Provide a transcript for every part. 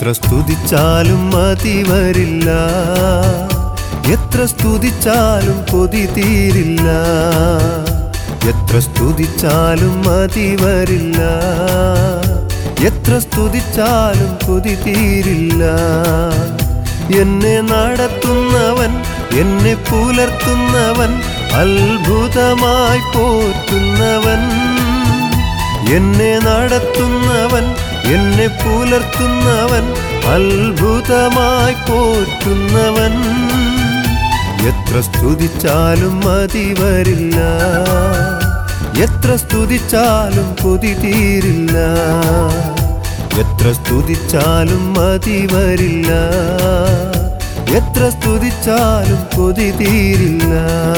എത്ര സ്തുതിച്ചാലും മതി വരില്ല എത്ര സ്തുതിച്ചാലും കൊതി തീരില്ല എത്ര സ്തുതിച്ചാലും മതി വരില്ല എത്ര സ്തുതിച്ചാലും കൊതി തീരില്ല എന്നെ നടത്തുന്നവൻ എന്നെ പുലർത്തുന്നവൻ അത്ഭുതമായി പോറ്റുന്നവൻ എന്നെ നടത്തുന്നവൻ എന്നെ പുലർത്തുന്നവൻ അത്ഭുതമായി പോറ്റുന്നവൻ എത്ര സ്തുതിച്ചാലും മതി വരില്ല എത്ര സ്തുതിച്ചാലും കൊതി തീരില്ല എത്ര സ്തുതിച്ചാലും മതി വരില്ല എത്ര സ്തുതിച്ചാലും കൊതി തീരില്ല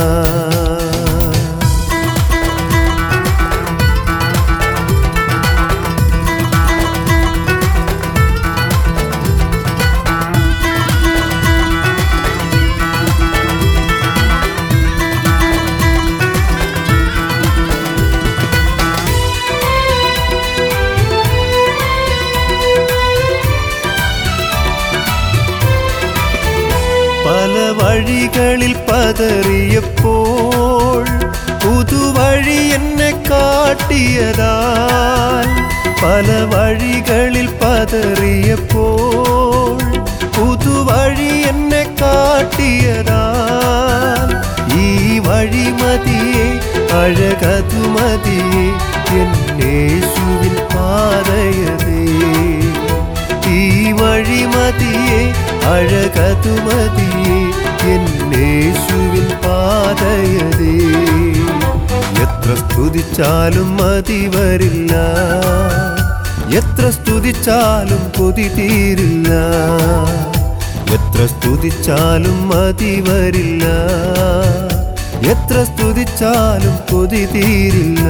പല വഴികളിൽ പതറിയപ്പോൾ പുതുവഴി എന്നെ കാട്ടിയതാൽ പല വഴികളിൽ പതറിയപ്പോൾ പുതുവഴി എന്നെ കാട്ടിയതാൽ ഈ വഴി മതിയെ അഴകതു മതിയെ എന്നേശുവിൻ പാതയതേ ഈ വഴി മതിയെ അഴകതു മതിയെ എന്നേശുവിൻ പാതയതേ എത്ര സ്തുതിച്ചാലും മതി വരില്ല എത്ര സ്തുതിച്ചാലും കൊതി തീരില്ല എത്ര സ്തുതിച്ചാലും മതി വരില്ല എത്ര സ്തുതിച്ചാലും കൊതി തീരില്ല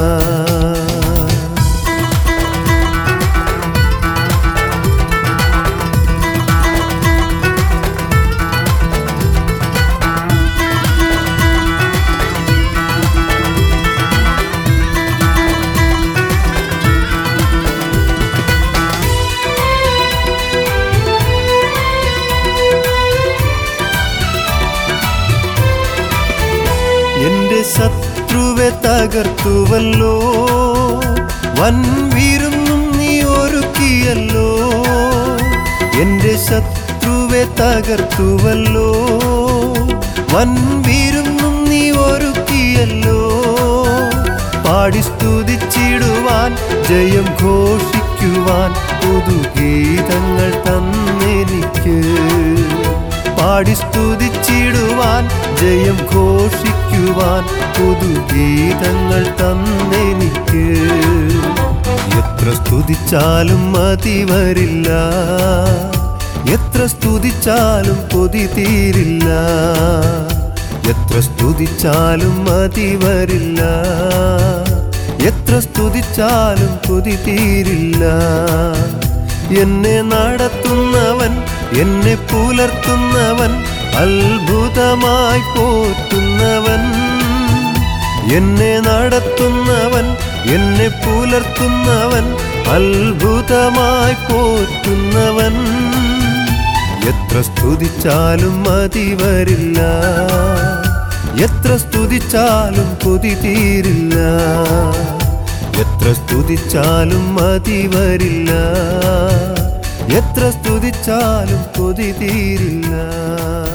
എന്റെ ശത്രുവെ തകർത്തുവല്ലോ വൻ വീരുന്നും നീ ഒരുക്കിയല്ലോ എന്റെ ശത്രുവെ തകർത്തുവല്ലോ വൻ വീരുന്നും നീ ഒരുക്കിയല്ലോ പാടി സ്തുതിച്ചിടുവാൻ ജയം ഘോഷിക്കുവാൻ പുതുഗീതങ്ങൾ തന്നെനിക്ക് പാടി സ്തുതിച്ചിടുവാൻ ജയം ഘോഷിക്കുവാൻ പുതുഗീതങ്ങൾ തന്നെനിക്ക് എത്ര സ്തുതിച്ചാലും മതി വരില്ല എത്ര സ്തുതിച്ചാലും കൊതി തീരില്ല എത്ര സ്തുതിച്ചാലും മതി വരില്ല എത്ര സ്തുതിച്ചാലും കൊതി തീരില്ല എന്നെ നടത്തുന്നവൻ എന്നെ പുലർത്തുന്നവൻ അത്ഭുതമായി പോറ്റുന്നവൻ എന്നെ നടത്തുന്നവൻ എന്നെ പുലർത്തുന്നവൻ അത്ഭുതമായി പോറ്റുന്നവൻ എത്ര സ്തുതിച്ചാലും മതി വരില്ല എത്ര സ്തുതിച്ചാലും കൊതി തീരില്ല എത്ര സ്തുതിച്ചാലും മതി വരില്ല എത്ര സ്തുതിച്ചാലും കൊതി തീരില്ല